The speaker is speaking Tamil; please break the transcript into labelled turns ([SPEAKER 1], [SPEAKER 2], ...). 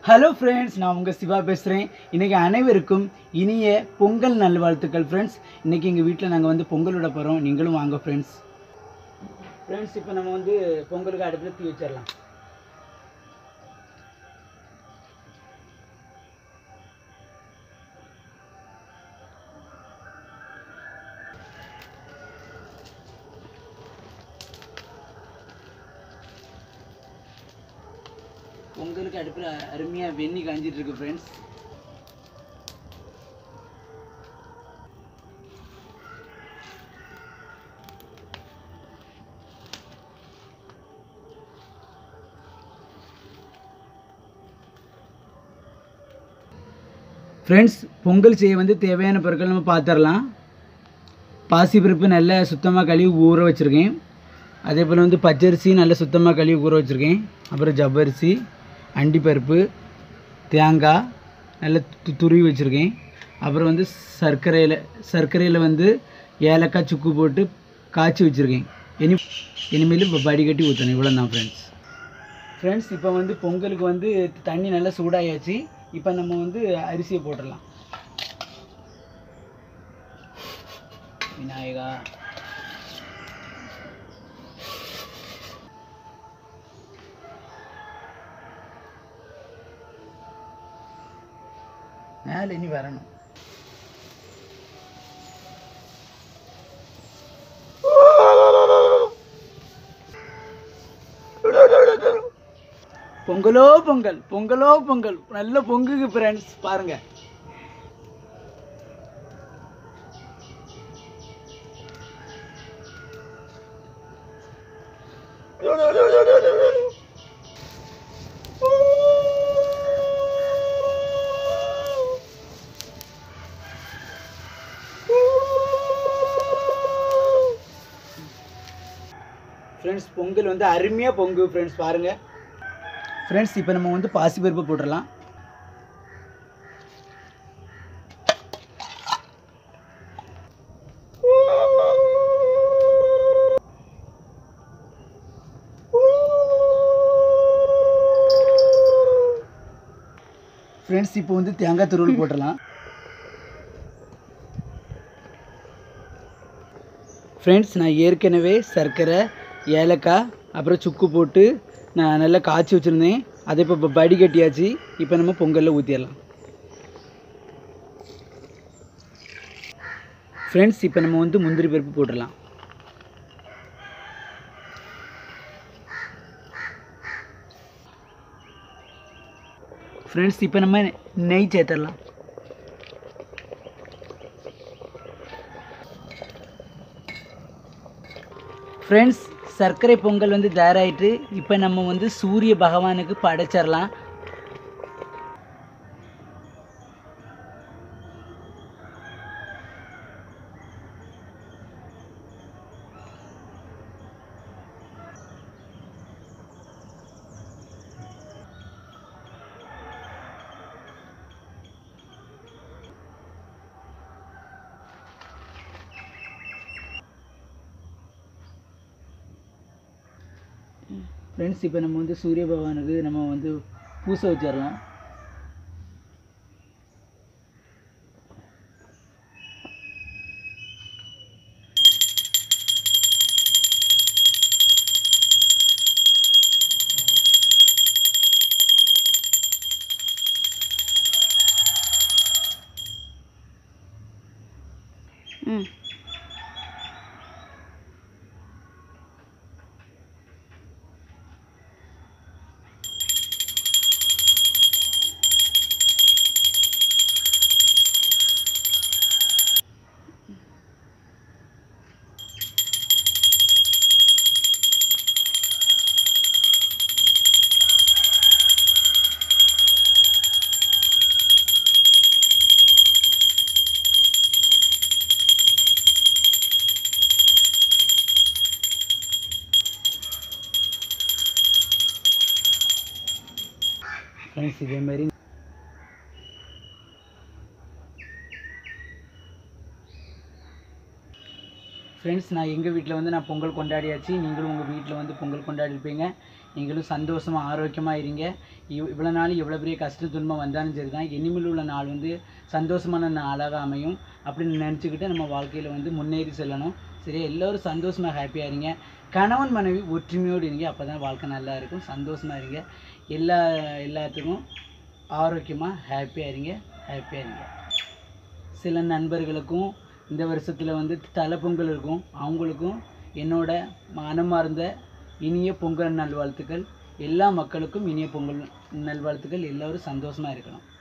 [SPEAKER 1] ஹலோ ஃப்ரெண்ட்ஸ் நான் உங்கள் சிவா பேசுகிறேன் இன்றைக்கி அனைவருக்கும் இனிய பொங்கல் நல்வாழ்த்துக்கள் ஃப்ரெண்ட்ஸ் இன்றைக்கி எங்கள் வீட்டில் நாங்கள் வந்து பொங்கல் விட போகிறோம் நீங்களும் வாங்க ஃப்ரெண்ட்ஸ் ஃப்ரெண்ட்ஸ் இப்போ நம்ம வந்து பொங்கலுக்கு அடுப்பில் தீ வச்சிடலாம் பொங்கலுக்கு அடுப்பில் அருமையாக வெந்நி காஞ்சிட்டு இருக்கு ஃப்ரெண்ட்ஸ் ஃப்ரெண்ட்ஸ் பொங்கல் செய்ய வந்து தேவையான பொருட்கள் நம்ம பார்த்துடலாம் பாசிப்பருப்பு நல்லா சுத்தமாக கழுவி ஊற வச்சுருக்கேன் அதே போல் வந்து பச்சரிசி நல்லா சுத்தமாக கழுவி ஊற வச்சுருக்கேன் அப்புறம் ஜவ்வரிசி அண்டிப்பருப்பு தேங்காய் நல்லா து துருவி வச்சுருக்கேன் அப்புறம் வந்து சர்க்கரையில் சர்க்கரையில் வந்து ஏலக்காய் சுக்கு போட்டு காய்ச்சி வச்சுருக்கேன் இனி இனிமேல் இப்போ வடிகட்டி ஊற்றணும் இவ்வளோ தான் ஃப்ரெண்ட்ஸ் ஃப்ரெண்ட்ஸ் இப்போ வந்து பொங்கலுக்கு வந்து தண்ணி நல்லா சூடாயாச்சு இப்போ நம்ம வந்து அரிசியை போட்டுடலாம் விநாயகா மேலே இனி வரணும் பொங்கலோ பொங்கல் பொங்கலோ பொங்கல் நல்ல பொங்குக்கு ஃப்ரெண்ட்ஸ் பாருங்க ஃப்ரெண்ட்ஸ் பொங்கல் வந்து அருமையாக பொங்கு ஃப்ரெண்ட்ஸ் பாருங்க ஃப்ரெண்ட்ஸ் இப்போ நம்ம வந்து பாசிப்பருப்பு போட்டுடலாம் ஃப்ரெண்ட்ஸ் இப்போ வந்து தேங்காய் துருவல் போட்டுடலாம் ஃப்ரெண்ட்ஸ் நான் ஏற்கனவே சர்க்கரை ஏலக்காய் அப்புறம் சுக்கு போட்டு நான் நல்லா காய்ச்சி வச்சுருந்தேன் அதை இப்போ படி கட்டியாச்சு இப்போ நம்ம பொங்கலில் ஊற்றிடலாம் ஃப்ரெண்ட்ஸ் இப்போ நம்ம வந்து முந்திரி பருப்பு போட்டுடலாம் ஃப்ரெண்ட்ஸ் இப்போ நம்ம நெய் சேர்த்துடலாம் ஃப்ரெண்ட்ஸ் சர்க்கரை பொங்கல் வந்து தயாராகிட்டு இப்போ நம்ம வந்து சூரிய பகவானுக்கு படைச்சிடலாம் ஃப்ரெண்ட்ஸ் இப்போ நம்ம வந்து சூரிய பகவானுக்கு நம்ம வந்து பூசை வச்சிடலாம்
[SPEAKER 2] ம்
[SPEAKER 1] ஃப்ரெண்ட்ஸ் இதே மாதிரி ஃப்ரெண்ட்ஸ் நான் எங்கள் வீட்டில் வந்து நான் பொங்கல் கொண்டாடியாச்சு நீங்களும் உங்கள் வீட்டில் வந்து பொங்கல் கொண்டாடிருப்பீங்க நீங்களும் சந்தோஷமாக ஆரோக்கியமாக இருங்க இவ் இவ்வளோ நாள் எவ்வளோ பெரிய கஷ்ட துன்பம் வந்தாலும் சரி தான் இனிமேல் உள்ள நாள் வந்து சந்தோஷமான நாளாக அமையும் அப்படின்னு நினச்சிக்கிட்டு நம்ம வாழ்க்கையில் வந்து முன்னேறி செல்லணும் சரி எல்லோரும் சந்தோஷமாக ஹாப்பியாக இருங்க கணவன் மனைவி ஒற்றுமையோடு இருங்க அப்போ தான் வாழ்க்கை நல்லா இருக்கும் சந்தோஷமாக இருங்க எல்லா எல்லாத்துக்கும் ஆரோக்கியமாக ஹாப்பியாக இருங்க ஹாப்பியாக இருங்க சில நண்பர்களுக்கும் இந்த வருஷத்தில் வந்து தலை பொங்கல் இருக்கும் அவங்களுக்கும் என்னோட மனமார்ந்த இனிய பொங்கல் நல்வாழ்த்துக்கள் எல்லா மக்களுக்கும் இனிய பொங்கல் நல்வாழ்த்துக்கள் எல்லோரும் சந்தோஷமாக இருக்கணும்